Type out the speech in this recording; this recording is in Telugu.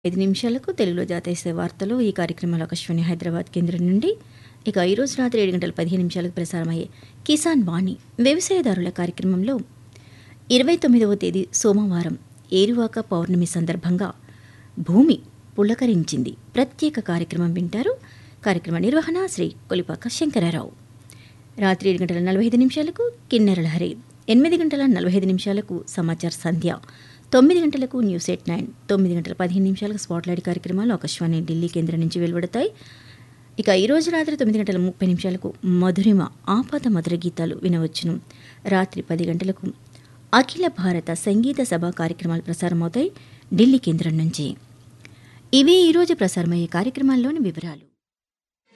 ఐదు నిమిషాలకు తెలుగులో జాతీయ వార్తలు ఈ కార్యక్రమంలో ఆకాశవాణి హైదరాబాద్ కేంద్రం నుండి ఇక ఈరోజు రాత్రి ఏడు గంటల పదిహేను నిమిషాలకు ప్రసారమయ్యే కిసాన్ వాణి వ్యవసాయదారుల కార్యక్రమంలో ఇరవై తొమ్మిదవ తేదీ సోమవారం ఏరువాక పౌర్ణమి సందర్భంగా భూమి పులకరించింది ప్రత్యేక కార్యక్రమం వింటారు కార్యక్రమ నిర్వహణ శ్రీ కొలిపాక శంకరారావు రాత్రి ఏడు గంటల నలభై ఐదు నిమిషాలకు కిన్నెరల హరి ఎనిమిది గంటల నలభై ఐదు నిమిషాలకు సమాచార సంధ్య తొమ్మిది గంటలకు న్యూస్ ఎయిట్ నైన్ తొమ్మిది గంటల పదిహేను నిమిషాలకు స్పాట్లైట్ కార్యక్రమాలు ఆకాశవాణి ఢిల్లీ కేంద్రం నుంచి వెలువడతాయి ఇక ఈ రోజు రాత్రి తొమ్మిది గంటల ముప్పై నిమిషాలకు మధురిమ ఆపాత మధుర గీతాలు వినవచ్చును రాత్రి పది గంటలకు అఖిల భారత సంగీత సభ కార్యక్రమాలు ప్రసారమవుతాయి ఢిల్లీ కేంద్రం నుంచి ఇవి ఈరోజు ప్రసారమయ్యే కార్యక్రమాల్లోని వివరాలు